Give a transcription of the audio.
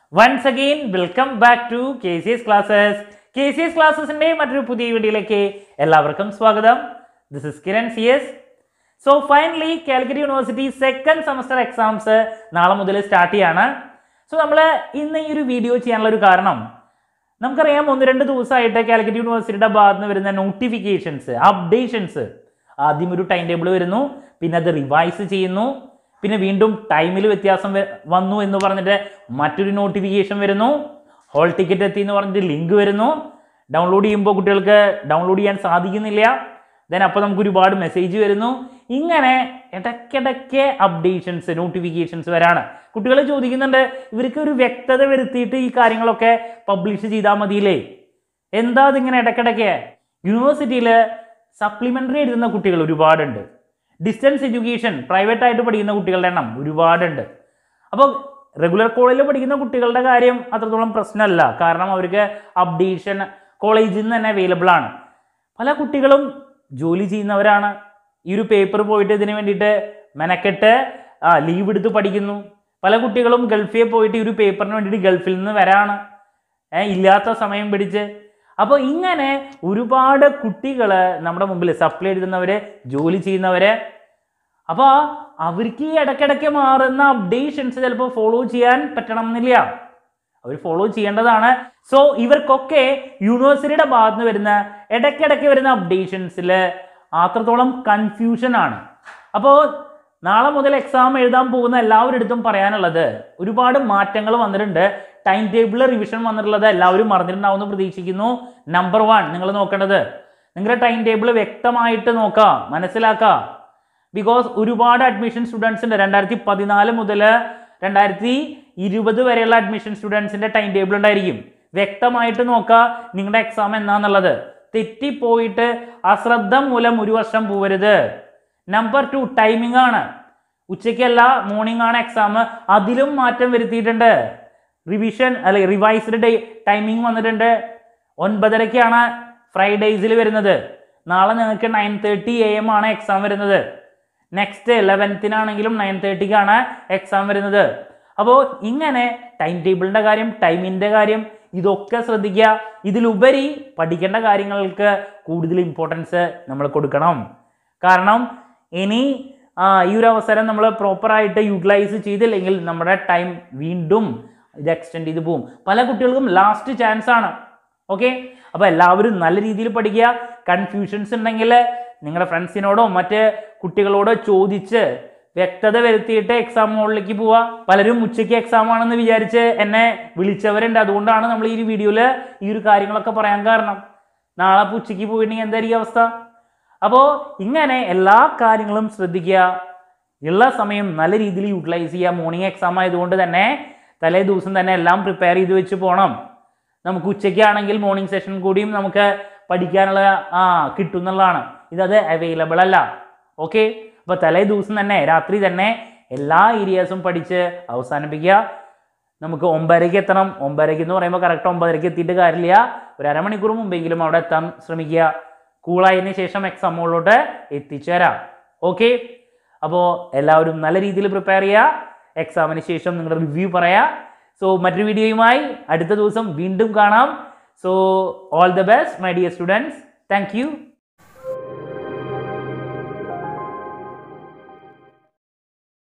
once again welcome back to K C S classes K C S ക്ലാസ്സസിൻ്റെ മറ്റൊരു പുതിയ വീഡിയോയിലേക്ക് എല്ലാവർക്കും സ്വാഗതം this is Kiran C S so finally Calicut university second semester exams നാളെ മുതൽ സ്റ്റാർട്ട് ചെയ്യാണ് സോ നമ്മൾ ഇന്ന് ഈ ഒരു വീഡിയോ ചെയ്യാനുള്ള ഒരു കാരണം നമുക്കറിയാം ഒന്ന് രണ്ട് ദിവസമായിട്ട് കാലിക്കറ്റ് യൂണിവേഴ്സിറ്റിയുടെ ഭാഗത്ത് നിന്ന് വരുന്ന നോട്ടിഫിക്കേഷൻസ് അപ്ഡേഷൻസ് ആദ്യം ഒരു ടൈം ടേബിൾ വരുന്നു പിന്നെ അത് റിവൈസ് ചെയ്യുന്നു പിന്നെ വീണ്ടും ടൈമിൽ വ്യത്യാസം വ- വന്നു എന്ന് പറഞ്ഞിട്ട് മറ്റൊരു നോട്ടിഫിക്കേഷൻ വരുന്നു ഹോൾ ടിക്കറ്റ് എത്തി എന്ന് പറഞ്ഞിട്ട് ലിങ്ക് വരുന്നു ഡൗൺലോഡ് ചെയ്യുമ്പോൾ കുട്ടികൾക്ക് ഡൗൺലോഡ് ചെയ്യാൻ സാധിക്കുന്നില്ല ദെൻ അപ്പോൾ നമുക്ക് ഒരുപാട് മെസ്സേജ് വരുന്നു ഇങ്ങനെ ഇടയ്ക്കിടയ്ക്ക് അപ്ഡേഷൻസ് നോട്ടിഫിക്കേഷൻസ് വരാണ് കുട്ടികൾ ചോദിക്കുന്നുണ്ട് ഇവർക്ക് ഒരു വ്യക്തത വരുത്തിയിട്ട് ഈ കാര്യങ്ങളൊക്കെ പബ്ലിഷ് ചെയ്താൽ മതിയില്ലേ എന്താ ഇതിങ്ങനെ ഇടയ്ക്കിടയ്ക്ക് യൂണിവേഴ്സിറ്റിയിൽ സപ്ലിമെൻ്ററി എഴുതുന്ന കുട്ടികൾ ഒരുപാടുണ്ട് ഡിസ്റ്റൻസ് എഡ്യൂക്കേഷൻ പ്രൈവറ്റ് ആയിട്ട് പഠിക്കുന്ന കുട്ടികളുടെ എണ്ണം ഒരുപാടുണ്ട് അപ്പോൾ റെഗുലർ കോളേജിൽ പഠിക്കുന്ന കുട്ടികളുടെ കാര്യം അത്രത്തോളം പ്രശ്നമല്ല കാരണം അവർക്ക് അപ്ഡേഷൻ കോളേജിൽ നിന്ന് തന്നെ അവൈലബിൾ ആണ് പല കുട്ടികളും ജോലി ചെയ്യുന്നവരാണ് ഈ ഒരു പേപ്പർ പോയിട്ട് ഇതിന് വേണ്ടിയിട്ട് മെനക്കെട്ട് ആ ലീവ് എടുത്ത് പഠിക്കുന്നു പല കുട്ടികളും ഗൾഫിൽ പോയിട്ട് ഈ ഒരു പേപ്പറിന് വേണ്ടിയിട്ട് ഗൾഫിൽ നിന്ന് വരാണ് ഏ, ഇല്ലാത്ത സമയം പിടിച്ച് അപ്പോൾ ഇങ്ങനെ ഒരുപാട് കുട്ടികൾ നമ്മുടെ മുമ്പിൽ സപ്ലൈ എഴുതുന്നവര് ജോലി ചെയ്യുന്നവര് അപ്പോൾ അവർക്ക് ഈ ഇടയ്ക്കിടയ്ക്ക് മാറുന്ന അപ്ഡേഷൻസ് ചിലപ്പോൾ ഫോളോ ചെയ്യാൻ പറ്റണം എന്നില്ല അവർ ഫോളോ ചെയ്യേണ്ടതാണ് സോ ഇവർക്കൊക്കെ യൂണിവേഴ്സിറ്റിയുടെ ഭാഗത്ത് നിന്ന് വരുന്ന ഇടയ്ക്കിടയ്ക്ക് വരുന്ന അപ്ഡേഷൻസിൽ അത്രത്തോളം കൺഫ്യൂഷൻ ആണ് അപ്പോൾ നാളെ മുതൽ എക്സാം എഴുതാൻ പോകുന്ന എല്ലാവരുടെ അടുത്തും പറയാനുള്ളത് ഒരുപാട് മാറ്റങ്ങൾ വന്നിട്ടുണ്ട് ടൈം ടേബിൾ റിവിഷൻ വന്നിട്ടുള്ളത് എല്ലാവരും മറന്നിട്ടുണ്ടാവുമെന്ന് പ്രതീക്ഷിക്കുന്നു നമ്പർ വൺ നിങ്ങൾ നോക്കേണ്ടത് നിങ്ങളുടെ ടൈം ടേബിൾ വ്യക്തമായിട്ട് നോക്കുക മനസ്സിലാക്കുക ബിക്കോസ് ഒരുപാട് അഡ്മിഷൻ സ്റ്റുഡൻസ് ഉണ്ട് രണ്ടായിരത്തി പതിനാല് മുതൽ രണ്ടായിരത്തി ഇരുപത് വരെയുള്ള അഡ്മിഷൻ സ്റ്റുഡൻസിന്റെ ടൈം ടേബിൾ ഉണ്ടായിരിക്കും വ്യക്തമായിട്ട് നോക്കുക നിങ്ങളുടെ എക്സാം എന്നാന്നുള്ളത് തെറ്റിപ്പോയിട്ട് അശ്രദ്ധ മൂലം ഒരു വർഷം പോവരുത് നമ്പർ ടു ടൈമിംഗ് ആണ് ഉച്ചയ്ക്കല്ല മോർണിംഗ് ആണ് എക്സാം അതിലും മാറ്റം വരുത്തിയിട്ടുണ്ട് റിവിഷൻ അല്ലെ റിവൈസ്ഡ് ഡേ ടൈമിംഗ് വന്നിട്ടുണ്ട് ഒൻപതരയ്ക്കാണ് ഫ്രൈഡേയ്സിൽ വരുന്നത് നാളെ നിങ്ങൾക്ക് നയൻ തേർട്ടി എ എം ആണ് എക്സാം വരുന്നത് നെക്സ്റ്റ് ലെവൻത്തിനാണെങ്കിലും നയൻ തേർട്ടിക്കാണ് എക്സാം വരുന്നത് അപ്പോൾ ഇങ്ങനെ ടൈം ടേബിളിൻ്റെ കാര്യം ടൈമിൻ്റെ കാര്യം ഇതൊക്കെ ശ്രദ്ധിക്കുക ഇതിലുപരി പഠിക്കേണ്ട കാര്യങ്ങൾക്ക് കൂടുതൽ ഇമ്പോർട്ടൻസ് നമ്മൾ കൊടുക്കണം കാരണം ഇനി ആ, ഈ ഒരു അവസരം നമ്മൾ പ്രോപ്പറായിട്ട് യൂട്ടിലൈസ് ചെയ്തില്ലെങ്കിൽ നമ്മുടെ ടൈം വീണ്ടും ഇത് എക്സ്റ്റെൻഡ് ചെയ്ത് പോകും പല കുട്ടികൾക്കും ലാസ്റ്റ് ചാൻസ് ആണ് ഓക്കെ അപ്പോൾ എല്ലാവരും നല്ല രീതിയിൽ പഠിക്കുക കൺഫ്യൂഷൻസ് ഉണ്ടെങ്കിൽ നിങ്ങളുടെ ഫ്രണ്ട്സിനോടോ മറ്റ് കുട്ടികളോടോ ചോദിച്ച് വ്യക്തത വരുത്തിയിട്ട് എക്സാം ഹോളിലേക്ക് പോവുക പലരും ഉച്ചയ്ക്ക് എക്സാം ആണെന്ന് വിചാരിച്ച് എന്നെ വിളിച്ചവരുണ്ട് അതുകൊണ്ടാണ് നമ്മൾ ഈ ഒരു വീഡിയോയിൽ ഈ ഒരു കാര്യങ്ങളൊക്കെ പറയാൻ കാരണം നാളെ ഇപ്പോൾ ഉച്ചയ്ക്ക് പോയിട്ടുണ്ടെങ്കിൽ എന്തായിരിക്കും അവസ്ഥ അപ്പോൾ ഇങ്ങനെ എല്ലാ കാര്യങ്ങളും ശ്രദ്ധിക്കുക ഉള്ള സമയം നല്ല രീതിയിൽ യൂട്ടിലൈസ് ചെയ്യുക മോർണിംഗ് എക്സാം ആയതുകൊണ്ട് തന്നെ തലേ ദിവസം തന്നെ എല്ലാം പ്രിപ്പയർ ചെയ്ത് വെച്ച് പോകണം നമുക്ക് ഉച്ചയ്ക്കാണെങ്കിൽ മോർണിംഗ് സെഷൻ കൂടിയും നമുക്ക് പഠിക്കാനുള്ള ആ കിട്ടും എന്നുള്ളതാണ് ഇതത് അവൈലബിൾ അല്ല ഓക്കെ അപ്പോൾ തലേ ദിവസം തന്നെ രാത്രി തന്നെ എല്ലാ ഏരിയാസും പഠിച്ച് അവസാനിപ്പിക്കുക നമുക്ക് ഒമ്പതരയ്ക്ക് എത്തണം ഒമ്പതരയ്ക്ക് എന്ന് പറയുമ്പോൾ കറക്റ്റ് ഒമ്പതരയ്ക്ക് എത്തിയിട്ട് കാര്യമില്ല ഒരു അരമണിക്കൂർ മുമ്പെങ്കിലും അവിടെ എത്താൻ ശ്രമിക്കുക കൂളായതിനു ശേഷം എക്സാം ഹോളിലോട്ട് എത്തിച്ചേരാം ഓക്കെ അപ്പോൾ എല്ലാവരും നല്ല രീതിയിൽ പ്രിപ്പയർ ചെയ്യുക എക്സാമിന് ശേഷം നിങ്ങളുടെ റിവ്യൂ പറയാം സോ മറ്റൊരു വീഡിയോയുമായി അടുത്ത ദിവസം വീണ്ടും കാണാം so all the best my dear students thank U